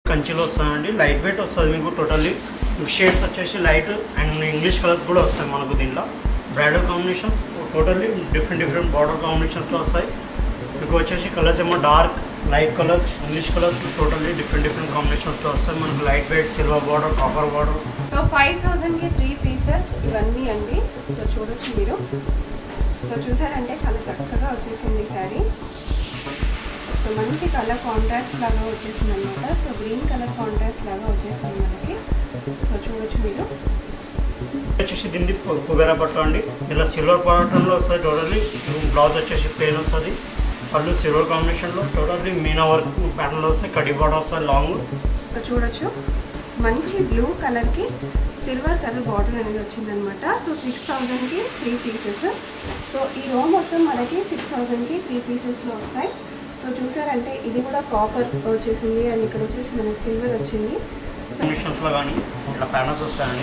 కంచిలో వస్తుందండి light weight వస్తుంది మీకు టోటల్లీ మీకు షేడ్స్ వచ్చేసి లైట్ అండ్ ఇంగ్లీష్ కలర్స్ కూడా వస్తాయి మనకు దీంట్లో bridal combinations totally different different border కాంబినేషన్స్లో వస్తాయి మీకు వచ్చేసి కలర్స్ ఏమో dark light colours English colours totally different different కాంబినేషన్స్లో వస్తాయి మనకు light weight silver border copper border so five థౌజండ్కి త్రీ పీసెస్ ఇవన్నీ అండి సో చూడొచ్చు మీరు సో చూసారంటే చాలా చక్కగా వచ్చేసింది ఈ శారీ సో మంచి కలర్ కాంట్రాస్ట్ లాగా వచ్చేసింది అనమాట సో గ్రీన్ కలర్ కాంట్రాస్ట్ లాగా వచ్చేసింది మనకి సో చూడొచ్చు మీరు వచ్చేసి దీన్ని కు- కుబేరా పట్టు అండి ఇలా సిల్వర్ పాటంలో వస్తుంది టోటల్లీ బ్లౌజ్ వచ్చేసి ప్లేన్ వస్తుంది పళ్ళు సిల్వర్ కాంబినేషన్లో టోటల్లీ మీనా వర్క్ ప్యాటర్న్లో వస్తాయి కడి బార్డర్ వస్తుంది లాంగ్ సో చూడొచ్చు మంచి బ్లూ కలర్కి సిల్వర్ కలర్ బార్డర్ అనేది వచ్చిందనమాట సో సిక్స్ థౌజండ్కి త్రీ పీసెస్ సో ఈ రో మొత్తం మనకి సిక్స్ థౌజండ్కి త్రీ పీసెస్లో వస్తాయి సో చూసారంటే ఇది కూడా కాపర్ వచ్చేసింది అండ్ ఇక్కడ వచ్చేసి మనకి సిల్వర్ వచ్చింది సో కాంబినేషన్స్లో కానీ ఇలా ప్యానల్స్ వస్తాయండి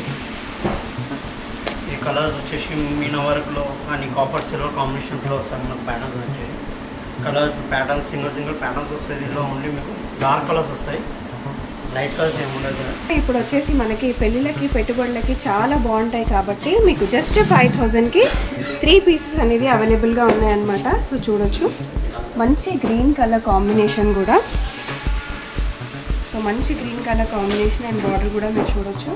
ఈ కలర్స్ వచ్చేసి మీనా వర్క్లో కానీ కాపర్ సిల్వర్ కాంబినేషన్స్లో వస్తాయి మనకు ప్యాటర్న్స్ వచ్చేసి colours patterns single single patterns వస్తాయి దీనిలో ఓన్లీ మీకు డార్క్ కలర్స్ వస్తాయి లైట్ కలర్స్ ఏమి ఉండదు ఇప్పుడు వచ్చేసి మనకి పెళ్ళిళ్ళకి పెట్టుబడులకి చాలా బాగుంటాయి కాబట్టి మీకు జస్ట్ ఫైవ్ థౌజండ్కి త్రీ పీసెస్ అనేది అవైలబుల్గా ఉన్నాయన్నమాట సో చూడొచ్చు మంచి గ్రీన్ కలర్ కాంబినేషన్ కూడా సో మంచి green colour combination and border కూడా మీరు చూడొచ్చు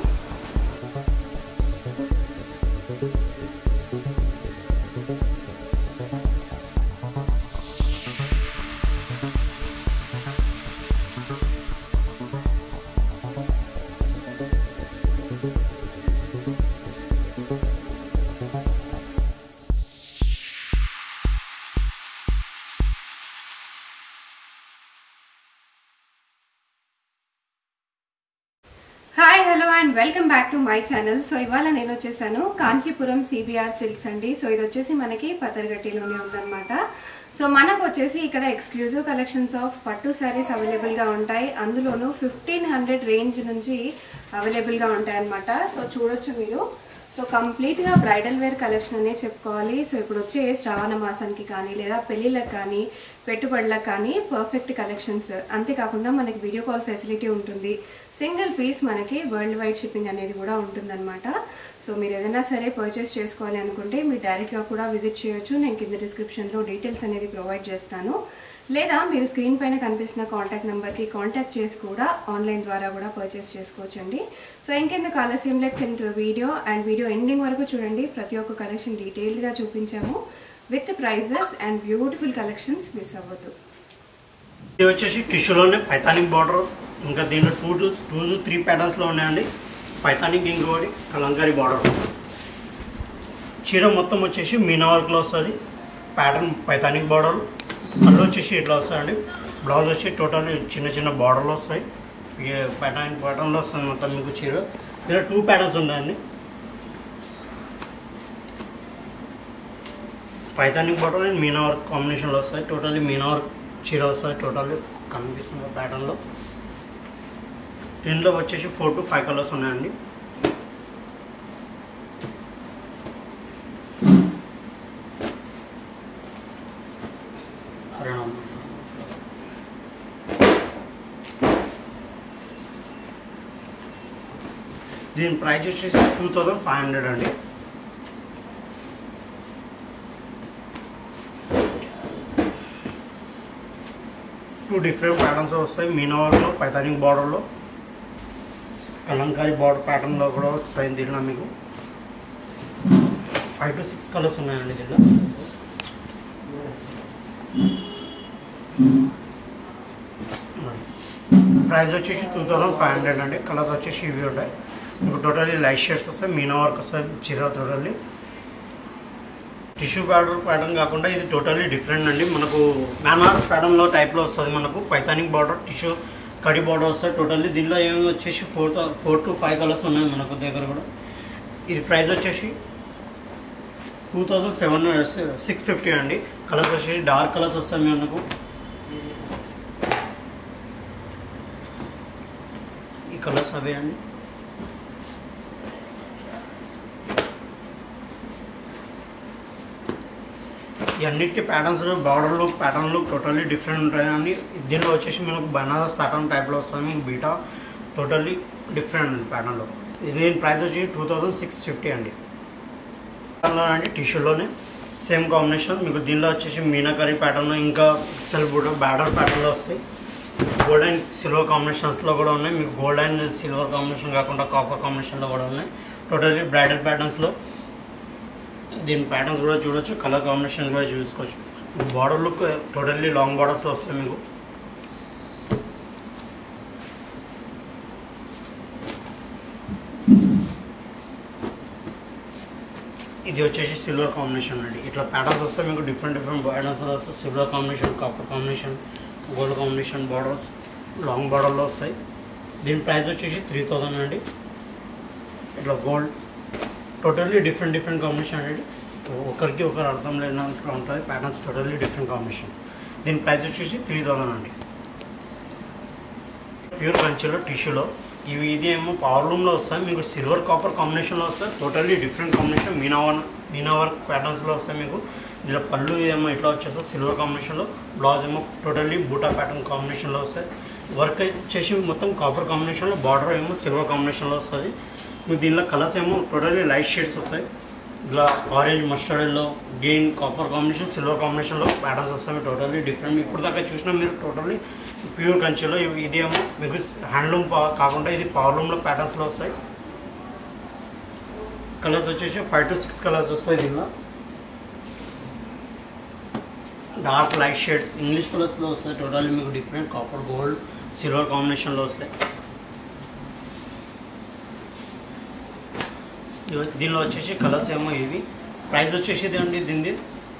hi hello and welcome back to my channel so ఇవాళ నేను వచ్చేసాను కాంచీపురం సిబిఆర్ సిల్క్స్ అండి సో ఇది వచ్చేసి మనకి పతర్గట్టిలోనే ఉందన్నమాట సో మనకు వచ్చేసి ఇక్కడ ఎక్స్క్లూజివ్ కలెక్షన్స్ ఆఫ్ పట్టు శారీస్ అవైలబుల్గా ఉంటాయి అందులోనూ ఫిఫ్టీన్ హండ్రెడ్ రేంజ్ నుంచి అవైలబుల్గా ఉంటాయి అన్నమాట సో చూడొచ్చు మీరు సో కంప్లీట్గా బ్రైడల్ వేర్ కలెక్షన్ అనే చెప్పుకోవాలి సో ఇప్పుడు వచ్చే శ్రావణ మాసానికి కానీ లేదా పెళ్ళిళ్ళకి కానీ పెట్టుబడులకు కానీ పర్ఫెక్ట్ కలెక్షన్స్ అంతేకాకుండా మనకి వీడియో కాల్ ఫెసిలిటీ ఉంటుంది సింగిల్ పీస్ మనకి వరల్డ్ వైడ్ షిప్పింగ్ అనేది కూడా ఉంటుందన్నమాట సో మీరు ఏదైనా సరే పర్చేస్ చేసుకోవాలి అనుకుంటే మీరు డైరెక్ట్గా కూడా విజిట్ చేయొచ్చు నేను కింద డిస్క్రిప్షన్లో డీటెయిల్స్ అనేది ప్రొవైడ్ చేస్తాను లేదా మీరు స్క్రీన్ పైన కనిపిస్తున్న కాంటాక్ట్ నెంబర్కి కాంటాక్ట్ చేసి కూడా ఆన్లైన్ ద్వారా కూడా పర్చేస్ చేసుకోవచ్చండి సో ఇంకెందుకు ఆలస్యం let's into video and video ending వరకు చూడండి ప్రతి ఒక్క కలెక్షన్ డీటెయిల్డ్గా చూపించాము with prices and beautiful collections miss అవ్వద్దు ఇది వచ్చేసి టిష్యూలోనే పైతానిక్ బార్డర్ ఇంకా దీంట్లో two to two to three ప్యాటర్న్స్లో ఉన్నాయండి పైతానిక్ ఇంకోటి కలంకారీ బార్డర్ చీర మొత్తం వచ్చేసి మీనా వర్క్లో వస్తుంది ప్యాటర్న్ పైతానిక్ బార్డర్ పళ్ళు వచ్చేసి ఇట్లా వస్తాయండి బ్లౌజ్ వచ్చి టోటల్ చిన్న చిన్న బార్డర్లు వస్తాయి ఇక ప్యాటర్న్ ప్యాటర్న్లో వస్తుంది మొత్తం మీకు చీర ఇలా టూ ప్యాటర్న్స్ ఉన్నాయండి పైతానిక్ బార్డర్ అండ్ మీనా వర్క్ కాంబినేషన్లో వస్తాయి టోటల్లీ మీనా వర్క్ చీర వస్తుంది టోటల్లీ కనిపిస్తుంది ప్యాటర్న్లో దీంట్లో వచ్చేసి ఫోర్ టు ఫైవ్ కలర్స్ ఉన్నాయండి హరియాణా. దీని ప్రైస్ వచ్చేసి టూ థౌజండ్ ఫైవ్ హండ్రెడ్ అండి టూ డిఫరెంట్ ప్యాటర్న్స్ వస్తాయి మీనా వర్క్లో పైతానిక్ బార్డర్లో కలంకారీ బార్డర్ ప్యాటర్న్లో కూడా వస్తాయి దీంట్లో మీకు ఫైవ్ టు సిక్స్ కలర్స్ ఉన్నాయండి దీంట్లో ప్రైస్ వచ్చేసి టూ థౌజండ్ ఫైవ్ హండ్రెడ్ అండి కలర్స్ వచ్చేసి ఇవి ఉంటాయి మీకు టోటల్లీ లైట్ షేడ్స్ వస్తాయి మీనా వర్క్ వస్తాయి చీర టోటల్లీ టిష్యూ ప్యాటర్న్ ప్యాటర్న్ కాకుండా ఇది టోటల్లీ డిఫరెంట్ అండి మనకు మ్యానార్స్ ప్యాటర్న్లో టైప్లో వస్తుంది మనకు పైతానిక్ బార్డర్ టిష్యూ కడి బార్డర్ వస్తుంది టోటల్లీ దీనిలో ఏమి వచ్చేసి four four to five colours ఉన్నాయి మనకు దగ్గర కూడా ఇది ప్రైస్ వచ్చేసి two thousand seven six fifty అండి కలర్స్ వచ్చేసి డార్క్ కలర్స్ వస్తాయి మనకు ఈ కలర్స్ అవే అండి ఈ అన్నిటికీ patterns border look pattern look totally different ఉంటుంది అండి దీనిలో వచ్చేసి మనకు బనారస్ ప్యాటర్న్ టైప్లో వస్తుంది మీకు బీటా టోటల్లీ డిఫరెంట్ అండి ప్యాటర్న్లో దీని ప్రైస్ వచ్చి టూ థౌజండ్ సిక్స్ ఫిఫ్టీ అండి ప్యాటర్న్లో అండి టిష్యూలోనే సేమ్ కాంబినేషన్ మీకు దీనిలో వచ్చేసి మీనాకరీ ప్యాటర్న్ ఇంకా సెల్ఫ్ బుడ్ బ్యాడర్ ప్యాటర్న్లో వస్తాయి గోల్డ్ అండ్ సిల్వర్ కాంబినేషన్స్లో కూడా ఉన్నాయి మీకు గోల్డ్ అండ్ సిల్వర్ కాంబినేషన్ కాకుండా కాపర్ కాంబినేషన్లో కూడా ఉన్నాయి టోటల్లీ బ్రైడల్ ప్యాటర్న్స్లో దీని ప్యాటర్న్స్ కూడా చూడొచ్చు కలర్ కాంబినేషన్ కూడా చూసుకోవచ్చు బార్డర్ లుక్ టోటల్లీ లాంగ్ బార్డర్స్లో వస్తాయి మీకు ఇది వచ్చేసి సిల్వర్ కాంబినేషన్ అండి ఇట్లా ప్యాటర్న్స్ వస్తాయి మీకు డిఫరెంట్ డిఫరెంట్ ప్యాటర్న్స్ వస్తాయి silver combination copper combination gold combination borders long బార్డర్లో వస్తాయి దీని ప్రైస్ వచ్చేసి త్రీ థౌజండ్ అండి ఇట్లా gold totally different different combination అనేది ఒకరికి ఒకరు అర్థం లేనట్టు ఉంటుంది ప్యాటర్న్స్ టోటల్లీ డిఫరెంట్ కాంబినేషన్ దీని ప్రైస్ వచ్చేసి త్రీ థౌజండ్ అండి ప్యూర్ కంచెలో టిష్యూలో ఇవి ఇది ఏమో పవర్ లూమ్లో వస్తాయి మీకు సిల్వర్ కాపర్ కాంబినేషన్లో వస్తాయి totally different combination meena one meena work ప్యాటర్న్స్లో వస్తాయి మీకు ఇలా పళ్ళు ఏమో ఇట్లా వచ్చేస్తే సిల్వర్ కాంబినేషన్లో బ్లౌజ్ ఏమో టోటల్లీ బూటా ప్యాటర్న్ కాంబినేషన్లో వస్తాయి వర్క్ వచ్చేసి మొత్తం కాపర్ కాంబినేషన్లో బార్డర్ ఏమో సిల్వర్ కాంబినేషన్లో వస్తుంది మీకు దీనిలో కలర్స్ ఏమో టోటల్లీ లైట్ షేడ్స్ వస్తాయి ఇలా orange mustard yellow green copper combination silver కాంబినేషన్లో ప్యాటర్న్స్ వస్తాయి టోటల్లీ డిఫరెంట్ ఇప్పుడు దాకా చూసినా మీరు టోటల్లీ ప్యూర్ కంచెలో ఇవి- ఇది ఏమో మీకు హ్యాండ్లూమ్ కాకుండా ఇది పవర్లూమ్లో ప్యాటర్న్స్లో వస్తాయి కలర్స్ వచ్చేసి ఫైవ్ టు సిక్స్ కలర్స్ వస్తాయి దీనిలో డార్క్ లైట్ షేడ్స్ ఇంగ్లీష్ కలర్స్లో వస్తాయి టోటల్లీ మీకు డిఫరెంట్ కాపర్ గోల్డ్ సిల్వర్ కాంబినేషన్లో వస్తాయి ఇవి- దీనిలో వచ్చేసి కలర్స్ ఏమో ఇవి ప్రైస్ వచ్చేసి ఇదండి దీనిది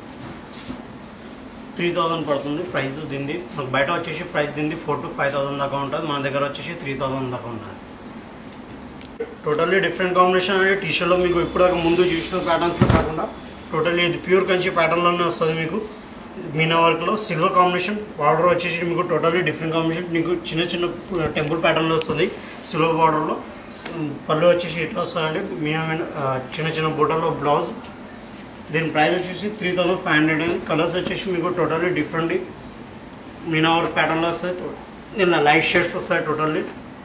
త్రీ థౌజండ్ పడుతుంది ప్రైస్ దీనిది మనకు బయట వచ్చేసి ప్రైస్ దీనిది ఫోర్ టు ఫైవ్ థౌసండ్ దాకా ఉంటుంది మన దగ్గర వచ్చేసి త్రీ థౌసండ్ దాకా ఉంటుంది టోటల్లీ డిఫరెంట్ కాంబినేషన్ అనేది టీషర్ట్లో మీకు ఇప్పుడు దాకా ముందు చూసిన ప్యాటర్న్స్లో కాకుండా టోటల్లీ ఇది ప్యూర్ కంచి ప్యాటర్న్లోనే వస్తుంది మీకు మీనా వర్క్లో సిల్వర్ కాంబినేషన్ బార్డర్ వచ్చేసి మీకు టోటల్లీ డిఫరెంట్ కాంబినేషన్ మీకు చిన్న చిన్న టెంపుల్ ప్యాటర్న్లో వస్తుంది సిల్వర్ బార్డర్లో పళ్ళు వచ్చేసి ఇట్లా వస్తుందండి మీనా మీన ఆ, చిన్న చిన్న బుట్టలో బ్లౌజ్ దీని ప్రైస్ వచ్చేసి త్రీ థౌసండ్ ఫైవ్ హండ్రెడ్ అండి కలర్స్ వచ్చేసి మీకు టోటల్లీ డిఫరెంట్ మీనా వర్క్ ప్యాటర్న్లో వస్తాయి దీనిలో లైట్ షేడ్స్ వస్తాయి totally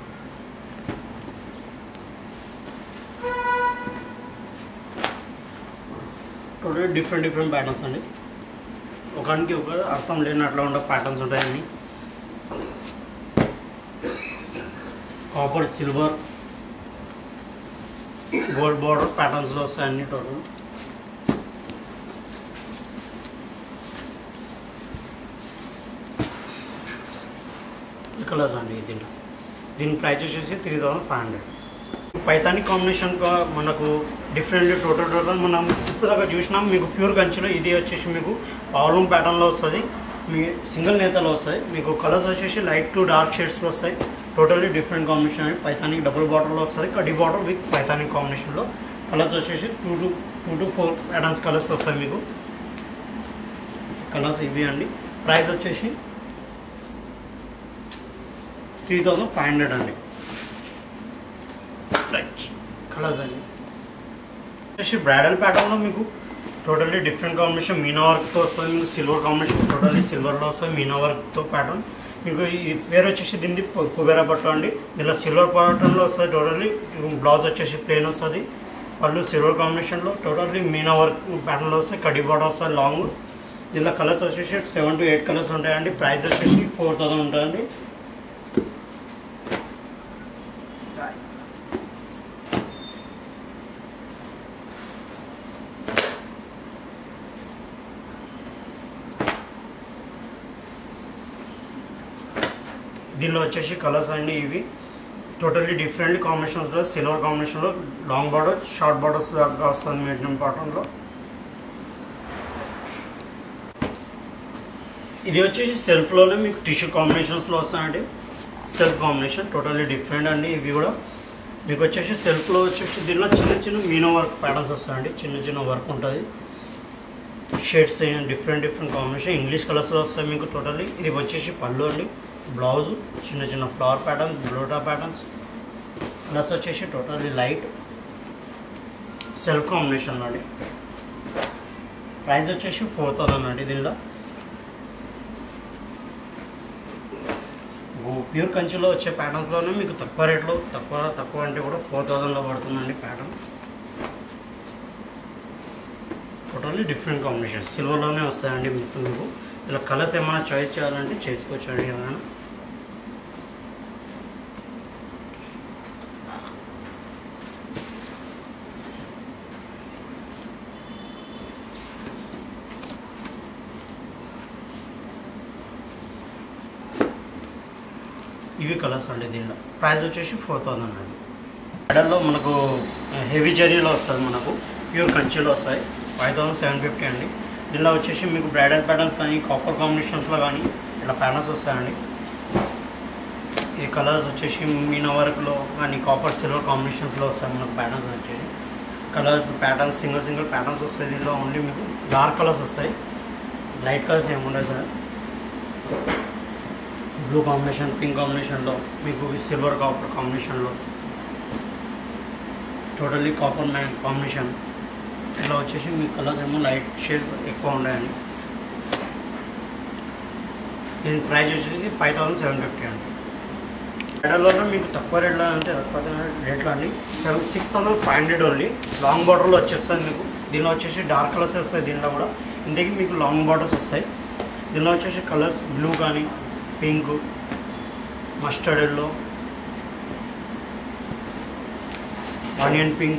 total different different patterns అండి ఒకరికి ఒక అర్థం లేనట్లు ఉండే ప్యాటర్న్స్ ఉంటాయండి కాపర్ సిల్వర్ గోల్డ్ బార్డర్ ప్యాటర్న్స్లో వస్తాయి అన్ని టోటల్ కలర్స్ అండి దీంట్లో దీని ప్రైస్ వచ్చేసి three thousand five hundred Paithani combination మనకు డిఫరెంట్ టోటల్ టోటల్ మనం ఇప్పుడు దాకా చూసినాం మీకు ప్యూర్ కంచిలో ఇది వచ్చేసి మీకు పవర్లూమ్ ప్యాటర్న్లో వస్తుంది మీ సింగిల్ నేతలో వస్తాయి మీకు కలర్స్ వచ్చేసి లైట్ టు డార్క్ షేడ్స్లో వస్తాయి టోటల్లీ డిఫరెంట్ కాంబినేషన్ అండి పైతానిక్ డబుల్ బార్డర్లో వస్తుంది కడి బార్డర్ విత్ పైతానిక్ కాంబినేషన్లో కలర్స్ వచ్చేసి two to two to four patterns colours వస్తాయి మీకు కలర్స్ ఇవి అండి ప్రైస్ వచ్చేసి త్రీ థౌజండ్ ఫైవ్ హండ్రెడ్ అండి రైట్ కలర్స్ అండి వచ్చేసి బ్రైడల్ ప్యాటర్న్లో మీకు టోటల్లీ డిఫరెంట్ కాంబినేషన్ మీనా వర్క్తో వస్తుంది మీకు సిల్వర్ కాంబినేషన్ టోటల్లీ సిల్వర్లో వస్తుంది మీనా వర్క్తో ప్యాటర్న్ మీకు ఈ పేరు వచ్చేసి దీన్ని కు- కుబేరా పట్టు అండి దీనిలో సిల్వర్ ప్యాటర్న్లో వస్తుంది టోటల్లీ బ్లౌజ్ వచ్చేసి ప్లేన్ వస్తుంది పళ్ళు సిల్వర్ కాంబినేషన్లో టోటల్లీ మీనా వర్క్ ప్యాటర్న్లో వస్తాయి కడి బార్డర్ వస్తుంది లాంగ్ దీనిలో కలర్స్ వచ్చేసి సెవెన్ టు ఎయిట్ కలర్స్ ఉంటాయండి ప్రైస్ వచ్చేసి ఫోర్ థౌసండ్ ఉంటాయండి దీనిలో వచ్చేసి కలర్స్ అండి ఇవి టోటల్లీ డిఫరెంట్ కాంబినేషన్స్లో సిల్వర్ కాంబినేషన్లో లాంగ్ బార్డర్ షార్ట్ బార్డర్స్ దాకా వస్తుంది మీడియం పాటంలో ఇది వచ్చేసి సెల్ఫ్లోనే మీకు టిష్యూ కాంబినేషన్స్లో వస్తాయండి సెల్ఫ్ కాంబినేషన్ టోటల్లీ డిఫరెంట్ అండి ఇవి కూడా మీకు వచ్చేసి సెల్ఫ్లో వచ్చేసి దీనిలో చిన్న చిన్న మీనో వర్క్ ప్యాటర్న్స్ వస్తాయండి చిన్న చిన్న వర్క్ ఉంటుంది shades different different combination English కలర్స్లో వస్తాయి మీకు టోటల్లీ ఇది వచ్చేసి పళ్ళు అండి బ్లౌజ్ చిన్న చిన్న ఫ్లవర్ ప్యాటర్న్స్ బ్లోటా ప్యాటర్న్స్ కలర్స్ వచ్చేసి టోటల్లీ లైట్ సెల్ఫ్ కాంబినేషన్ అండి ప్రైస్ వచ్చేసి ఫోర్ థౌజండ్ అండి దీనిలో ప్యూర్ కంచిలో వచ్చే ప్యాటర్న్స్లోనే మీకు తక్కువ రేట్లో తక్కువ తక్కువ అంటే కూడా ఫోర్ థౌజండ్లో పడుతుందండి ప్యాటర్న్ టోటల్లీ డిఫరెంట్ కాంబినేషన్ సిల్వర్లోనే వస్తాయండి మొత్తం మీకు ఇలా కలర్స్ ఏమైనా చాయిస్ చేయాలంటే చేసుకోవచ్చు అండి ఏమైనా ఇవి కలర్స్ అండి దీనిలో ప్రైస్ వచ్చేసి ఫోర్ థౌజండ్ అండి మెడల్లో మనకు హెవీ జరీలో వస్తుంది మనకు ప్యూర్ కంచిలో వస్తాయి ఫైవ్ థౌసండ్ సెవెన్ ఫిఫ్టీ అండి దీనిలో వచ్చేసి మీకు బ్రైడల్ ప్యాటర్న్స్ కానీ కాపర్ కాంబినేషన్స్లో కానీ ఇట్లా ప్యాటర్న్స్ వస్తాయండి ఈ కలర్స్ వచ్చేసి మీనా వర్క్లో కానీ కాపర్ సిల్వర్ కాంబినేషన్స్లో వస్తాయి మనకు ప్యాటర్న్స్ వచ్చేసి colours patterns single single patterns వస్తాయి దీనిలో ఓన్లీ మీకు డార్క్ కలర్స్ వస్తాయి లైట్ కలర్స్ ఏముండవు సార్ బ్లూ కాంబినేషన్ పింక్ కాంబినేషన్లో మీకు సిల్వర్ కాపర్ కాంబినేషన్లో టోటల్లీ కాపర్ మ్యాన్ కాంబినేషన్ ఇలా వచ్చేసి మీ కలర్స్ ఏమో లైట్ షేడ్స్ ఎక్కువ ఉన్నాయండి దీని ప్రైస్ వచ్చేసి ఫైవ్ థౌసండ్ సెవెన్ ఫిఫ్టీ అండి మెడల్లో మీకు తక్కువ రేట్లో అంటే తక్కువ రేట్లో అండి seven six thousand five hundred only long బార్డర్లో వచ్చేస్తుంది మీకు దీనిలో వచ్చేసి డార్క్ కలర్స్ వస్తాయి దీనిలో కూడా ఇంతకీ మీకు లాంగ్ బార్డర్స్ వస్తాయి దీనిలో వచ్చేసి కలర్స్ బ్లూ కానీ pink mustard yellow onion pink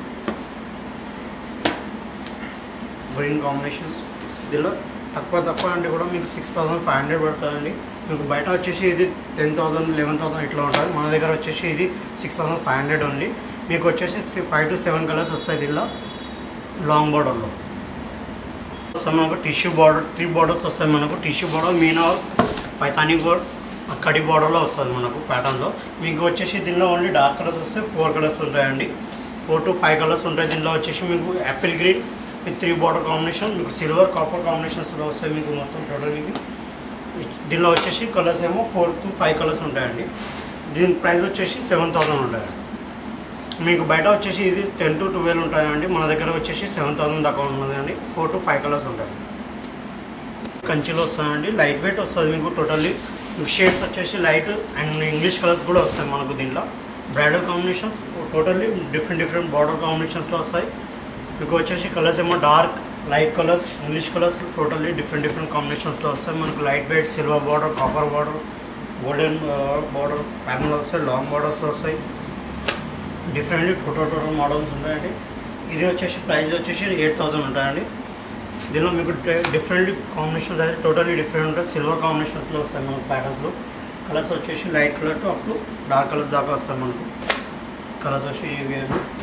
green combinations దీనిలో తక్కువ తక్కువ అంటే కూడా మీకు సిక్స్ థౌసండ్ ఫైవ్ హండ్రెడ్ పడుతుందండి మీకు బయట వచ్చేసి ఇది టెన్ థౌసండ్ లెవెన్ థౌసండ్ ఇట్లా ఉంటుంది మన దగ్గర వచ్చేసి ఇది six thousand five hundred only మీకు వచ్చేసి ఫైవ్ టు సెవెన్ కలర్స్ వస్తాయి దీనిలో లాంగ్ బార్డర్లో వస్తాయి మనకు టిష్యూ బార్డర్ త్రీ బార్డర్స్ వస్తాయి మనకు tissue border meena Paithani board కడి బార్డర్లో వస్తుంది మనకు ప్యాటర్న్లో మీకు వచ్చేసి దీనిలో ఓన్లీ డార్క్ కలర్స్ వస్తాయి ఫోర్ కలర్స్ ఉంటాయండి ఫోర్ టు ఫైవ్ కలర్స్ ఉంటాయి దీనిలో వచ్చేసి మీకు apple green with three border combination మీకు సిల్వర్ కాపర్ కాంబినేషన్స్లో వస్తాయి మీకు మొత్తం టోటల్ మీకు దీనిలో వచ్చేసి కలర్స్ ఏమో ఫోర్ టు ఫైవ్ కలర్స్ ఉంటాయండి దీని ప్రైస్ వచ్చేసి సెవెన్ థౌసండ్ ఉంటాయండి మీకు బయట వచ్చేసి ఇది టెన్ టు ట్వెల్వ్ ఉంటాయండి మన దగ్గర వచ్చేసి సెవెన్ థౌసండ్ దాకా ఉన్నదండి ఫోర్ టు ఫైవ్ కలర్స్ ఉంటాయి కంచిలో వస్తాయండి లైట్ వెయిట్ వస్తుంది మీకు టోటల్లీ మీకు షేడ్స్ వచ్చేసి లైట్ అండ్ ఇంగ్లీష్ కలర్స్ కూడా వస్తాయి మనకు దీంట్లో bridal combinations totally different different border కాంబినేషన్స్లో వస్తాయి మీకు వచ్చేసి కలర్స్ ఏమో dark light colours English colours totally different different కాంబినేషన్స్లో వస్తాయి మనకు light weight silver border copper border golden border panel వస్తాయి లాంగ్ బార్డర్స్లో వస్తాయి డిఫరెంట్లీ టోటల్ టోటల్ మోడల్స్ ఉంటాయండి ఇది వచ్చేసి ప్రైస్ వచ్చేసి ఎయిట్ థౌసండ్ ఉంటాయండి దీనిలో మీకు డిఫరెంట్ కాంబినేషన్స్ అయితే టోటల్లీ డిఫరెంట్ ఉంటాయి సిల్వర్ కాంబినేషన్స్లో వస్తాయి మనకు ప్యాటర్న్స్లో కలర్స్ వచ్చేసి light colour to up to dark colours దాకా వస్తాయి మనకు కలర్స్ వచ్చి ఇవి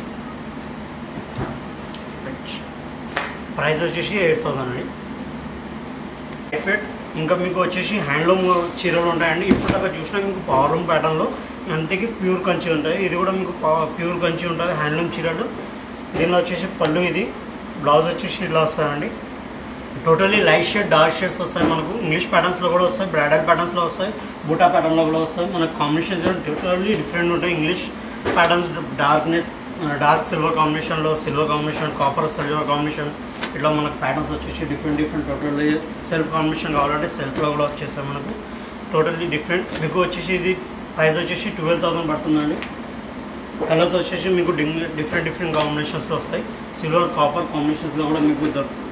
ప్రైస్ వచ్చేసి ఎయిట్ థౌసండ్ అండి లైట్ వెయిట్ ఇంకా మీకు వచ్చేసి హ్యాండ్లూమ్ చీరలు ఉంటాయండి ఇప్పుడు దాకా చూసినా మీకు పవర్ లూమ్ ప్యాటర్న్లో అంతకి ప్యూర్ కంచి ఉంటాయి ఇది కూడా మీకు ప్యూర్ కంచి ఉంటుంది హ్యాండ్లూమ్ చీరలు దీనిలో వచ్చేసి పళ్ళు ఇది బ్లౌజ్ వచ్చేసి ఇలా వస్తాయండి totally light shade dark shades వస్తాయి మనకు ఇంగ్లీష్ ప్యాటర్న్స్లో కూడా వస్తాయి బ్రైడల్ ప్యాటర్న్స్లో వస్తాయి బూటా ప్యాటర్న్లో కూడా వస్తాయి మనకు కాంబినేషన్స్ టోటల్లీ డిఫరెంట్ ఉంటాయి English patterns dark net dark silver కాంబినేషన్లో silver combination copper silver combination ఇట్లా మనకు ప్యాటర్న్స్ వచ్చేసి different different totally self combination కావాలంటే సెల్ఫ్లో కూడా వచ్చేసాయి మనకు టోటల్లీ డిఫరెంట్ మీకు వచ్చేసి ఇది ప్రైస్ వచ్చేసి ట్వెల్వ్ థౌసండ్ పడుతుందండి కలర్స్ వచ్చేసి మీకు డిఫరెంట్ డిఫరెంట్ కాంబినేషన్స్లో వస్తాయి సిల్వర్ కాపర్ కాంబినేషన్స్లో కూడా మీకు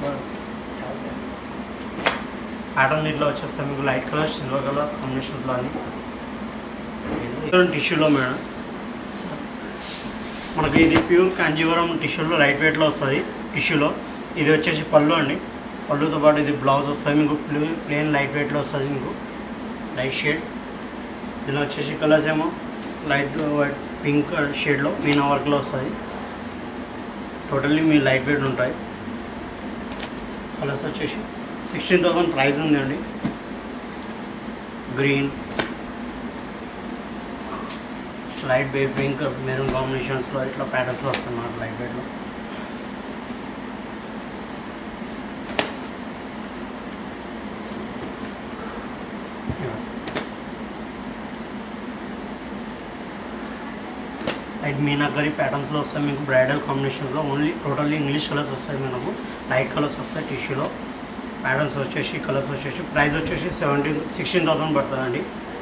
ప్యాటర్న్ ఇట్లా వచ్చేస్తాయి మీకు లైట్ కలర్ సిల్వర్ కలర్ కాంబినేషన్స్లో అన్ని టిష్యూలో మేడం మనకి ఇది ప్యూర్ కాంజీవరం టిష్యూలో లైట్ వెయిట్లో వస్తుంది టిష్యూలో ఇది వచ్చేసి పళ్ళు అండి పళ్ళుతో పాటు ఇది బ్లౌజ్ వస్తుంది మీకు ప్లేన్ లైట్ వెయిట్లో వస్తుంది మీకు లైట్ షేడ్ ఇలా వచ్చేసి కలర్స్ ఏమో లైట్ వైట్ పింక్ షేడ్లో మీనా వర్క్లో వస్తుంది టోటల్లీ మీ లైట్ వెయిట్ ఉంటాయి కలర్స్ వచ్చేసి సిక్స్టీన్ థౌసండ్ ప్రైస్ ఉందండి గ్రీన్ లైట్ బే పింక్ మెరూన్ కాంబినేషన్స్లో ఇట్లా ప్యాటర్న్స్లో వస్తుంది మనకు లైట్ వెయిట్లో లైట్ మీనాకరి ప్యాటర్న్స్లో వస్తాయి మీకు బ్రైడల్ కాంబినేషన్స్లో ఓన్లీ టోటల్లీ ఇంగ్లీష్ కలర్స్ వస్తాయి మనకు లైట్ కలర్స్ వస్తాయి టిష్యూలో ప్యాటర్న్స్ వచ్చేసి కలర్స్ వచ్చేసి ప్రైస్ వచ్చేసి సెవెంటీన్ సిక్స్టీన్ థౌసండ్ పడుతుందండి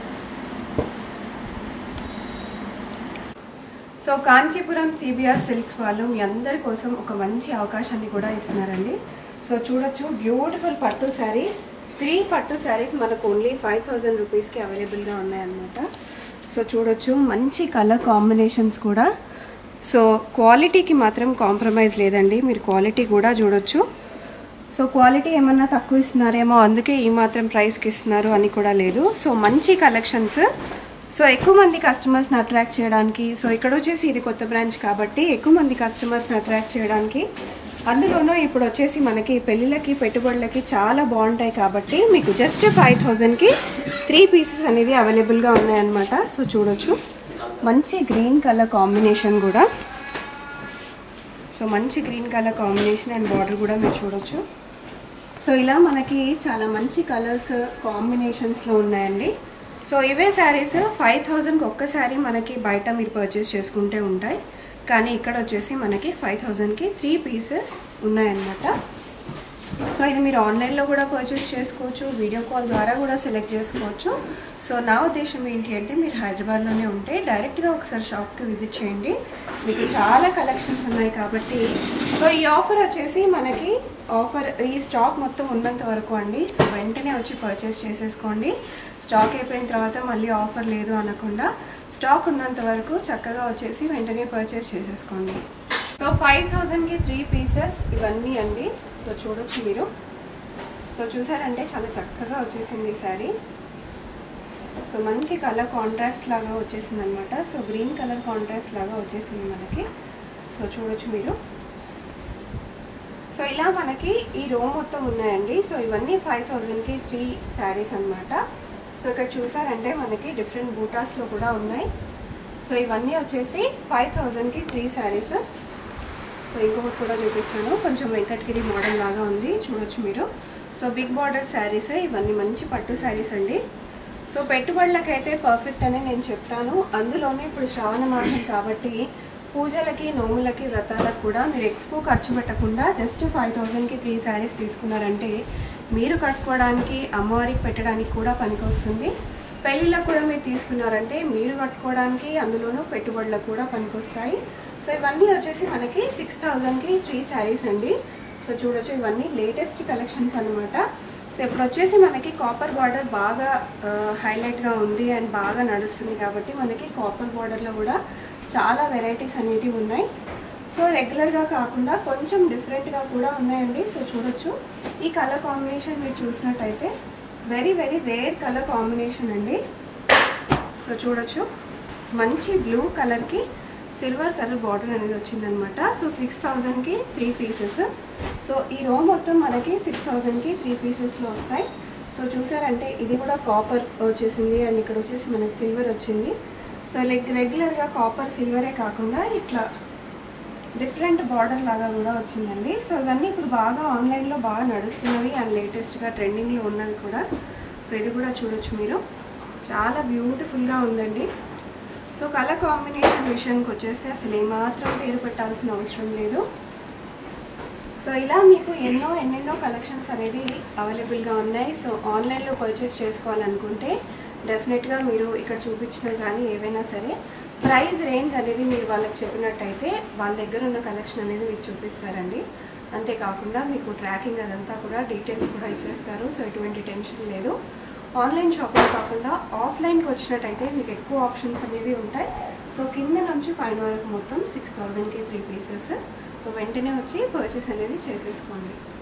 సో కాంచీపురం సిబిఆర్ సిల్క్స్ వాళ్ళు మీ అందరి కోసం ఒక మంచి అవకాశాన్ని కూడా ఇస్తున్నారండి సో చూడొచ్చు బ్యూటిఫుల్ పట్టు శారీస్ త్రీ పట్టు శారీస్ మనకు ఓన్లీ ఫైవ్ థౌజండ్ రూపీస్కి అవైలబుల్గా ఉన్నాయన్నమాట సో చూడొచ్చు మంచి కలర్ కాంబినేషన్స్ కూడా సో క్వాలిటీకి మాత్రం కాంప్రమైజ్ లేదండి మీరు క్వాలిటీ కూడా చూడొచ్చు సో క్వాలిటీ ఏమన్నా తక్కువ ఇస్తున్నారేమో అందుకే ఈ మాత్రం ప్రైస్కి ఇస్తున్నారు అని కూడా లేదు సో మంచి కలెక్షన్స్ సో ఎక్కువ మంది కస్టమర్స్ని అట్రాక్ట్ చేయడానికి సో ఇక్కడ వచ్చేసి ఇది కొత్త బ్రాంచ్ కాబట్టి ఎక్కువ మంది కస్టమర్స్ని అట్రాక్ట్ చేయడానికి అందులోనూ ఇప్పుడు వచ్చేసి మనకి పెళ్ళిళ్ళకి పెట్టుబడులకి చాలా బాగుంటాయి కాబట్టి మీకు జస్ట్ ఫైవ్ థౌజండ్కి త్రీ పీసెస్ అనేది అవైలబుల్గా ఉన్నాయన్నమాట సో చూడొచ్చు మంచి గ్రీన్ కలర్ కాంబినేషన్ కూడా సో మంచి green colour combination and border కూడా మీరు చూడొచ్చు సో ఇలా మనకి చాలా మంచి కలర్స్ కాంబినేషన్స్లో ఉన్నాయండి సో ఇవే శారీస్ ఫైవ్ థౌజండ్కి ఒక్క శారీ మనకి బయట మీరు పర్చేస్ చేసుకుంటే ఉంటాయి కానీ ఇక్కడ వచ్చేసి మనకి ఫైవ్ థౌజండ్కి త్రీ పీసెస్ ఉన్నాయన్నమాట సో ఇది మీరు ఆన్లైన్లో కూడా పర్చేస్ చేసుకోవచ్చు వీడియో కాల్ ద్వారా కూడా సెలెక్ట్ చేసుకోవచ్చు సో నా ఉద్దేశం ఏంటి అంటే మీరు హైదరాబాద్లోనే ఉంటే డైరెక్ట్గా ఒకసారి షాప్కి విజిట్ చేయండి మీకు చాలా కలెక్షన్స్ ఉన్నాయి కాబట్టి సో ఈ ఆఫర్ వచ్చేసి మనకి ఆఫర్ ఈ స్టాక్ మొత్తం ఉన్నంత వరకు అండి సో వెంటనే వచ్చి పర్చేస్ చేసేసుకోండి స్టాక్ అయిపోయిన తర్వాత మళ్ళీ ఆఫర్ లేదు అనకుండా స్టాక్ ఉన్నంత వరకు చక్కగా వచ్చేసి వెంటనే పర్చేస్ చేసేసుకోండి సో ఫైవ్ థౌజండ్కి త్రీ పీసెస్ ఇవన్నీ అండి సో చూడొచ్చు మీరు సో చూసారంటే చాలా చక్కగా వచ్చేసింది ఈ శారీ సో మంచి కలర్ కాంట్రాస్ట్ లాగా వచ్చేసింది అనమాట సో గ్రీన్ కలర్ కాంట్రాస్ట్ లాగా వచ్చేసింది మనకి సో చూడొచ్చు మీరు సో ఇలా మనకి ఈ రో మొత్తం ఉన్నాయండి సో ఇవన్నీ ఫైవ్ థౌజండ్కి త్రీ శారీస్ అనమాట సో ఇక్కడ చూసారంటే మనకి డిఫరెంట్ బూటాస్లో కూడా ఉన్నాయి సో ఇవన్నీ వచ్చేసి ఫైవ్ థౌజండ్కి త్రీ శారీస్ సో ఇంకొకటి కూడా చూపిస్తాను కొంచెం వెంకటగిరి మోడల్ లాగా ఉంది చూడొచ్చు మీరు సో బిగ్ బార్డర్ శారీస్ ఇవన్నీ మంచి పట్టు శారీస్ అండి సో పెట్టుబడులకైతే పర్ఫెక్ట్ అని నేను చెప్తాను అందులోనే ఇప్పుడు శ్రావణ మాసం కాబట్టి పూజలకి నోములకి వ్రతాలకు కూడా మీరు ఎక్కువ ఖర్చు పెట్టకుండా జస్ట్ ఫైవ్ థౌజండ్కి త్రీ శారీస్ తీసుకున్నారంటే మీరు కట్టుకోవడానికి అమ్మవారికి పెట్టడానికి కూడా పనికొస్తుంది పెళ్ళిళ్ళకు కూడా మీరు తీసుకున్నారంటే మీరు కట్టుకోవడానికి అందులోనూ పెట్టుబడులకు కూడా పనికొస్తాయి సో ఇవన్నీ వచ్చేసి మనకి సిక్స్ థౌజండ్కి త్రీ శారీస్ అండి సో చూడొచ్చు ఇవన్నీ లేటెస్ట్ కలెక్షన్స్ అనమాట సో ఇప్పుడు వచ్చేసి మనకి కాపర్ బార్డర్ బాగా హైలైట్గా ఉంది అండ్ బాగా నడుస్తుంది కాబట్టి మనకి కాపర్ బార్డర్లో కూడా చాలా వెరైటీస్ అనేటివి ఉన్నాయి సో రెగ్యులర్గా కాకుండా కొంచెం డిఫరెంట్గా కూడా ఉన్నాయండి సో చూడొచ్చు ఈ కలర్ కాంబినేషన్ మీరు చూసినట్టయితే very very rare colour combination అండి సో చూడొచ్చు మంచి బ్లూ కలర్కి సిల్వర్ కలర్ బార్డర్ అనేది వచ్చిందనమాట సో సిక్స్ థౌజండ్కి త్రీ పీసెస్ సో ఈ రో మొత్తం మనకి సిక్స్ థౌజండ్కి త్రీ పీసెస్లో వస్తాయి సో చూసారంటే ఇది కూడా కాపర్ వచ్చేసింది అండ్ ఇక్కడ వచ్చేసి మనకి సిల్వర్ వచ్చింది సో లైక్ రెగ్యులర్గా కాపర్ సిల్వరే కాకుండా ఇట్లా డిఫరెంట్ బార్డర్ లాగా కూడా వచ్చిందండి సో ఇవన్నీ ఇప్పుడు బాగా ఆన్లైన్లో బాగా నడుస్తున్నవి అండ్ లేటెస్ట్గా ట్రెండింగ్లో ఉన్నవి కూడా సో ఇది కూడా చూడొచ్చు మీరు చాలా బ్యూటిఫుల్గా ఉందండి సో కలర్ కాంబినేషన్ విషయానికి వచ్చేస్తే అసలు ఏమాత్రం పేరు పెట్టాల్సిన అవసరం లేదు సో ఇలా మీకు ఎన్నో ఎన్నెన్నో కలెక్షన్స్ అనేది అవైలబుల్గా ఉన్నాయి సో ఆన్లైన్లో పర్చేస్ చేసుకోవాలనుకుంటే డెఫినెట్గా మీరు ఇక్కడ చూపించిన కానీ ఏవైనా సరే ప్రైస్ రేంజ్ అనేది మీరు వాళ్ళకి చెప్పినట్టయితే వాళ్ళ దగ్గర ఉన్న కలెక్షన్ అనేది మీకు చూపిస్తారండి అంతేకాకుండా మీకు ట్రాకింగ్ అదంతా కూడా డీటెయిల్స్ కూడా ఇచ్చేస్తారు సో ఎటువంటి టెన్షన్ లేదు ఆన్లైన్ షాపింగ్ కాకుండా ఆఫ్లైన్కి వచ్చినట్టయితే మీకు ఎక్కువ ఆప్షన్స్ అనేవి ఉంటాయి సో కింద నుంచి పైన వరకు మొత్తం సిక్స్ థౌజండ్కి త్రీ పీసెస్ సో వెంటనే వచ్చి పర్చేస్ అనేది చేసేసుకోండి